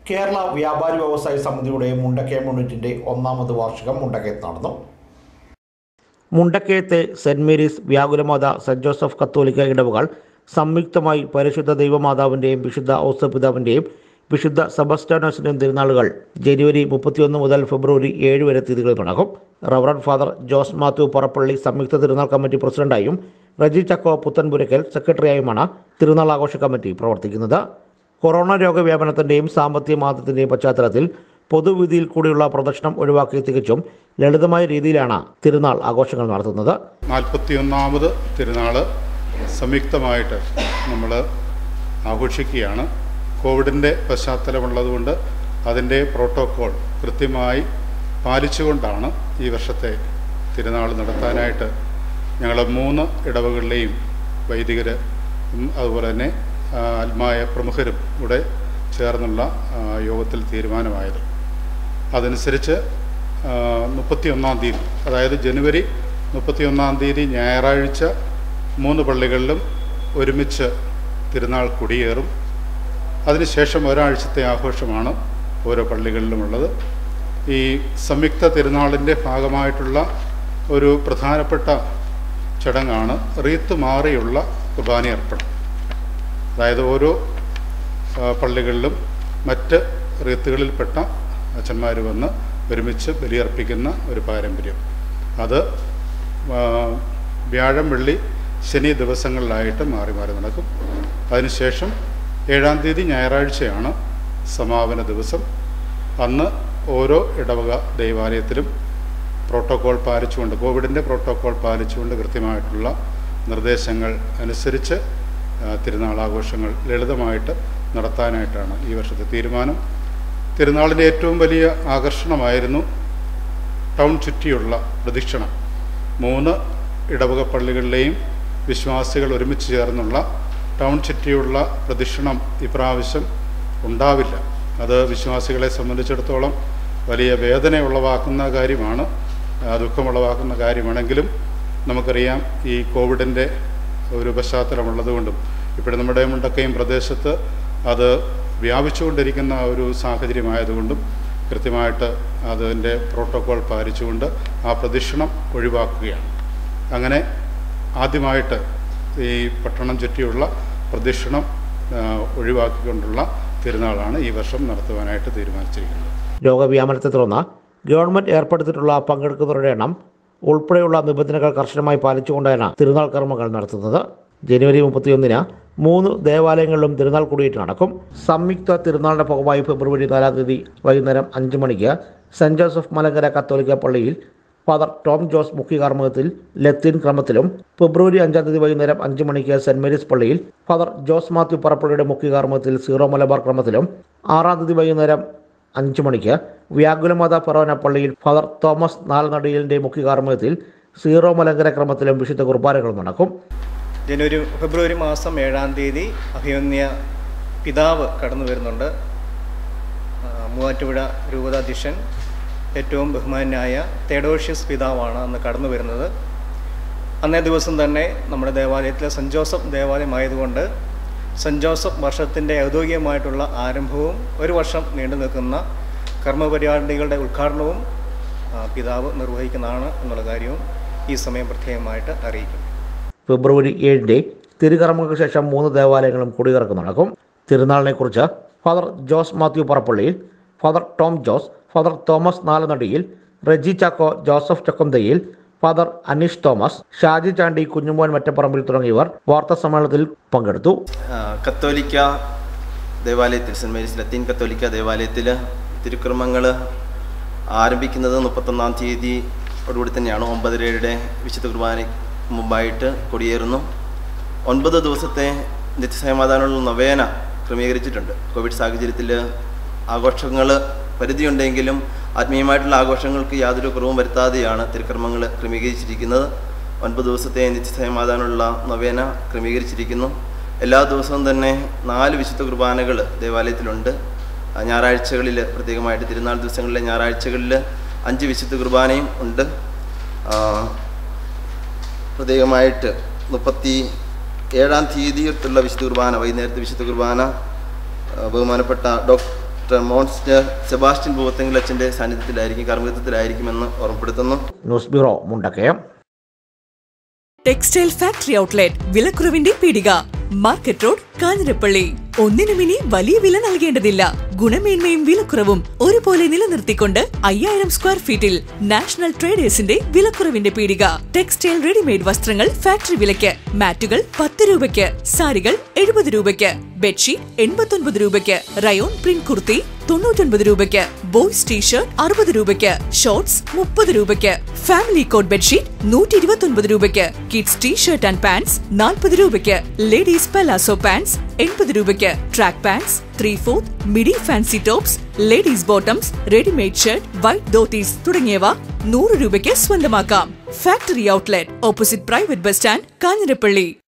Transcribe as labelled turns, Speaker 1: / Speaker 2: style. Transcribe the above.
Speaker 1: കേരള വ്യാപാരി വ്യവസായ സമിതിയുടെ മുണ്ടക്കയം യൂണിറ്റിന്റെ ഒന്നാമത് വാർഷികം മുണ്ടക്കയത്ത് നടന്നു മുണ്ടക്കയത്തെ സെന്റ് മേരീസ് വ്യാകുലമാത സെന്റ് ജോസഫ് കത്തോലിക്ക ഇടവകൾ സംയുക്തമായി പരിശുദ്ധ ദൈവമാതാവിൻ്റെയും വിശുദ്ധ ഔസപിതാവിൻ്റെയും വിശുദ്ധ സെബസ്റ്റാനോസിൻ്റെയും തിരുനാളുകൾ ജനുവരി മുപ്പത്തിയൊന്ന് മുതൽ ഫെബ്രുവരി ഏഴ് വരെ തീയതികളിൽ നടക്കും റവറൻ ഫാദർ ജോസ് മാത്യു പറപ്പള്ളി സംയുക്ത തിരുനാൾ കമ്മിറ്റി പ്രസിഡന്റായും റജി ചക്കോ പുത്തൻപുരക്കൽ സെക്രട്ടറിയായുമാണ് തിരുനാൾ ആഘോഷ കമ്മിറ്റി പ്രവർത്തിക്കുന്നത് കൊറോണ രോഗവ്യാപനത്തിൻ്റെയും സാമ്പത്തിക മാന്ദ്യത്തിൻ്റെയും പശ്ചാത്തലത്തിൽ പൊതുവിധിയിൽ കൂടിയുള്ള പ്രദർശനം ഒഴിവാക്കി തികച്ചും ലളിതമായ രീതിയിലാണ് തിരുനാൾ ആഘോഷങ്ങൾ നടത്തുന്നത്
Speaker 2: നാൽപ്പത്തിയൊന്നാമത് തിരുനാൾ സംയുക്തമായിട്ട് നമ്മൾ ആഘോഷിക്കുകയാണ് കോവിഡിൻ്റെ പശ്ചാത്തലമുള്ളതുകൊണ്ട് അതിൻ്റെ പ്രോട്ടോക്കോൾ കൃത്യമായി പാലിച്ചുകൊണ്ടാണ് ഈ വർഷത്തെ തിരുനാൾ നടത്താനായിട്ട് ഞങ്ങൾ മൂന്ന് ഇടവകളിലെയും വൈദികർ അതുപോലെ തന്നെ ആ, ആത്മായ പ്രമുഖരും കൂടെ ചേർന്നുള്ള ആ, യോഗത്തിൽ തീരുമാനമായത് അതനുസരിച്ച് മുപ്പത്തിയൊന്നാം തീയതി അതായത് ജനുവരി മുപ്പത്തിയൊന്നാം തീയതി ഞായറാഴ്ച മൂന്ന് പള്ളികളിലും ഒരുമിച്ച് തിരുനാൾ കുടിയേറും അതിനുശേഷം ഒരാഴ്ചത്തെ ആഘോഷമാണ് ഓരോ പള്ളികളിലുമുള്ളത് ഈ സംയുക്ത തിരുനാളിൻ്റെ ഭാഗമായിട്ടുള്ള ഒരു പ്രധാനപ്പെട്ട ചടങ്ങാണ് റീത്ത് മാറിയുള്ള കുർബാനയർപ്പണം അതായത് ഓരോ ആ, പള്ളികളിലും മറ്റ് റീത്തുകളിൽപ്പെട്ട അച്ഛന്മാർ വന്ന് ഒരുമിച്ച് ബലിയർപ്പിക്കുന്ന ഒരു പാരമ്പര്യം അത് ആ, വ്യാഴം വെള്ളി ശനി ദിവസങ്ങളിലായിട്ട് മാറി മാറി നടക്കും അതിനുശേഷം ഏഴാം തീയതി ഞായറാഴ്ചയാണ് സമാപന ദിവസം അന്ന് ഓരോ ഇടവക ദൈവാലയത്തിലും പ്രോട്ടോക്കോൾ പാലിച്ചുകൊണ്ട് കോവിഡിൻ്റെ പ്രോട്ടോക്കോൾ പാലിച്ചുകൊണ്ട് കൃത്യമായിട്ടുള്ള നിർദ്ദേശങ്ങൾ അനുസരിച്ച് ആ, തിരുനാളാഘോഷങ്ങൾ ലളിതമായിട്ട് നടത്താനായിട്ടാണ് ഈ വർഷത്തെ തീരുമാനം തിരുനാളിൻ്റെ ഏറ്റവും വലിയ ആകർഷണമായിരുന്നു ടൗൺ ചുറ്റിയുള്ള പ്രദക്ഷിണം മൂന്ന് ഇടവക പള്ളികളിലെയും വിശ്വാസികൾ ഒരുമിച്ച് ചേർന്നുള്ള ടൗൺ ചുറ്റിയുള്ള പ്രദക്ഷിണം ഇപ്രാവശ്യം ഉണ്ടാവില്ല അത് വിശ്വാസികളെ സംബന്ധിച്ചിടത്തോളം വലിയ വേദന ഉളവാക്കുന്ന കാര്യമാണ് ആ, ദുഃഖമുളവാക്കുന്ന കാര്യമാണെങ്കിലും നമുക്കറിയാം ഈ കോവിഡിൻ്റെ ഒരു പശ്ചാത്തലമുള്ളതുകൊണ്ടും ഇപ്പോൾ നമ്മുടെ മുണ്ടക്കയും പ്രദേശത്ത് അത് വ്യാപിച്ചുകൊണ്ടിരിക്കുന്ന ഒരു സാഹചര്യമായതുകൊണ്ടും കൃത്യമായിട്ട് അതിൻ്റെ പ്രോട്ടോക്കോൾ പാലിച്ചുകൊണ്ട് ആ പ്രദക്ഷിണം ഒഴിവാക്കുകയാണ് അങ്ങനെ ആദ്യമായിട്ട് ഈ പട്ടണം ചുറ്റിയുള്ള പ്രദക്ഷിണം ആ, ഒഴിവാക്കിക്കൊണ്ടുള്ള തിരുനാളാണ് ഈ വർഷം നടത്തുവാനായിട്ട് തീരുമാനിച്ചിരിക്കുന്നത്
Speaker 1: രോഗവ്യാപനത്തെ തുടർന്ന് ഗവൺമെന്റ് ഏർപ്പെടുത്തിയിട്ടുള്ള പങ്കെടുക്കുന്നവരുടെ എണ്ണം ഉൾപ്പെടെയുള്ള നിബന്ധനകൾ കർശനമായി പാലിച്ചുകൊണ്ടാണ് തിരുനാൾ കർമ്മങ്ങൾ നടത്തുന്നത് ജനുവരി മുപ്പത്തിയൊന്നിന് മൂന്ന് ദേവാലയങ്ങളിലും തിരുനാൾ കുടിയേറ്റ് നടക്കും സംയുക്ത തിരുനാളിന്റെ ഭാഗമായി ഫെബ്രുവരി നാലാം തീയതി വൈകുന്നേരം അഞ്ച് മണിക്ക് സെന്റ് ജോസഫ് മലങ്കര കത്തോലിക്ക പള്ളിയിൽ ഫാദർ ടോം ജോസ് മുഖ്യ കർമ്മത്തിൽ ലത്തീൻ ക്രമത്തിലും ഫെബ്രുവരി അഞ്ചാം തീയതി വൈകുന്നേരം അഞ്ച് മണിക്ക് സെന്റ് മേരീസ് പള്ളിയിൽ ഫാദർ ജോസ് മാത്യു പറപ്പള്ളിയുടെ മുഖ്യ കർമ്മത്തിൽ സീറോ മലബാർ ക്രമത്തിലും ആറാം തീയതി വൈകുന്നേരം അഞ്ച് മണിക്ക് വ്യാകുലമാത ഫെറോന പള്ളിയിൽ ഫാദർ തോമസ് നാൽനടിയലിൻ്റെ മുഖ്യ കാർമ്മികത്തിൽ സീറോ മലങ്കര ക്രമത്തിലും വിശുദ്ധ കുർബാനകൾ നടക്കും
Speaker 3: ജനുവരി ഫെബ്രുവരി മാസം ഏഴാം തീയതി അഭിമന്യ പിതാവ് കടന്നു വരുന്നുണ്ട് ആ, മൂവാറ്റുപുഴ രൂപതാധ്യക്ഷൻ ഏറ്റവും ബഹുമാനായ തേഡോഷ്യസ് പിതാവാണ് അന്ന് കടന്നു വരുന്നത് അന്നേ ദിവസം തന്നെ നമ്മുടെ ദേവാലയത്തിലെ സെൻറ്റ് ജോസഫ് ദേവാലയമായതുകൊണ്ട് സെൻറ്റ് ജോസഫ് വർഷത്തിൻ്റെ ഔദ്യോഗികമായിട്ടുള്ള ആരംഭവും ഒരു വർഷം നീണ്ടു നിൽക്കുന്ന കർമ്മപരിപാടികളുടെ ഉദ്ഘാടനവും ആ, പിതാവ് നിർവഹിക്കുന്നതാണ് എന്നുള്ള കാര്യവും ഈ സമയം പ്രത്യേകമായിട്ട് അറിയിക്കും
Speaker 1: ഫെബ്രുവരി ഏഴിൻ്റെ തിരുകർമ്മങ്ങൾക്ക് ശേഷം മൂന്ന് ദേവാലയങ്ങളും കുടിയിറക്കം നടക്കും തിരുനാളിനെക്കുറിച്ച് ഫാദർ ജോസ് മാത്യു പറപ്പള്ളിയിൽ father Tom Jose father Thomas നാലനടിയിൽ Reji Chacko Joseph Chakkonthayil father Aneesh Thomas Shaji Chandy Kunjumon മറ്റപ്പറമ്പിൽ തുടങ്ങിയവർ വാർത്താ സമ്മേളനത്തിൽ പങ്കെടുത്തു
Speaker 4: ആ, കത്തോലിക്ക ദേവാലയത്തിൽ സെൻറ്റ് മേരീസ് ലത്തീൻ കത്തോലിക്ക ദേവാലയത്തിൽ തിരുക്രമങ്ങൾ ആരംഭിക്കുന്നത് മുപ്പത്തൊന്നാം തീയതിയോടുകൂടി തന്നെയാണ് ഒമ്പതരയുടെ വിശുദ്ധ കുർബാന മുമ്പായിട്ട് കൊടിയേറുന്നു ഒൻപത് ദിവസത്തെ നിത്യസമാധാനമുള്ള നൊവേന ക്രമീകരിച്ചിട്ടുണ്ട് കോവിഡ് സാഹചര്യത്തിൽ ആഘോഷങ്ങൾ പരിധിയുണ്ടെങ്കിലും ആത്മീയമായിട്ടുള്ള ആഘോഷങ്ങൾക്ക് യാതൊരു കുറവും വരുത്താതെയാണ് തിരുക്കർമ്മങ്ങൾ ക്രമീകരിച്ചിരിക്കുന്നത് ഒൻപത് ദിവസത്തെ നിത്യസമാധാനമുള്ള നൊവേന ക്രമീകരിച്ചിരിക്കുന്നു എല്ലാ ദിവസവും തന്നെ നാല് വിശുദ്ധ കുർബാനകൾ ദേവാലയത്തിലുണ്ട് ആ, ഞായറാഴ്ചകളിൽ പ്രത്യേകമായിട്ട് തിരുനാൾ ദിവസങ്ങളിലെ ഞായറാഴ്ചകളിൽ അഞ്ച് വിശുദ്ധ കുർബാനയും ഉണ്ട് ആ, പ്രത്യേകമായിട്ട് മുപ്പത്തി ഏഴാം തീയതിയിട്ടുള്ള വിശുദ്ധ കുർബാന വൈകുന്നേരത്തെ വിശുദ്ധ കുർബാന ആ, ബഹുമാനപ്പെട്ട ഡോക് മോൺസ്റ്റർ സെബാസ്റ്റ്യൻ ഭൂവത്തെങ്കിൽ അച്ഛൻ്റെ സാന്നിധ്യത്തിലായിരിക്കും കർമ്മിത്വത്തിലായിരിക്കുമെന്ന് ഓർമ്മപ്പെടുത്തുന്നു
Speaker 1: news bureau Mundakayam
Speaker 5: textile factory outlet വിലക്കുറവിന്റെ പീടിക മാർക്കറ്റ് റോഡ് കാഞ്ഞിരപ്പള്ളി ഒന്നിനും ഇനി വലിയ വില നൽകേണ്ടതില്ല ഗുണമേന്മയും വിലക്കുറവും ഒരുപോലെ നിലനിർത്തിക്കൊണ്ട് അയ്യായിരം സ്ക്വയർ ഫീറ്റിൽ നാഷണൽ ട്രേഡേഴ്സിന്റെ വിലക്കുറവിന്റെ പീടിക ടെക്സ്റ്റൈൽ റെഡിമെയ്ഡ് വസ്ത്രങ്ങൾ ഫാക്ടറി വിലയ്ക്ക് മാറ്റുകൾ പത്ത് രൂപയ്ക്ക് സാരികൾ എഴുപത് രൂപയ്ക്ക് ബെഡ്ഷീറ്റ് എൺപത്തൊൻപത് രൂപയ്ക്ക് റയോൺ പ്രിന്റ് കുർത്തി തൊണ്ണൂറ്റൊൻപത് രൂപയ്ക്ക് ബോയ്സ് ടീഷർട്ട് അറുപത് രൂപയ്ക്ക് ഷോർട്സ് മുപ്പത് രൂപയ്ക്ക് ഫാമിലി കോട്ട് ബെഡ്ഷീറ്റ് നൂറ്റി ഇരുപത്തൊൻപത് രൂപയ്ക്ക് കിഡ്സ് ടീഷർട്ട് ആൻഡ് പാൻസ് നാൽപ്പത് രൂപയ്ക്ക് ലേഡീസ് പലാസോ പാൻസ് എൺപത് രൂപയ്ക്ക് track pants three fourth midi fancy tops ladies bottoms readymade shirt white dhotis തുടങ്ങിയവ നൂറ് രൂപയ്ക്ക് സ്വന്തമാക്കാം factory outlet opposite private bus stand Kanjirappally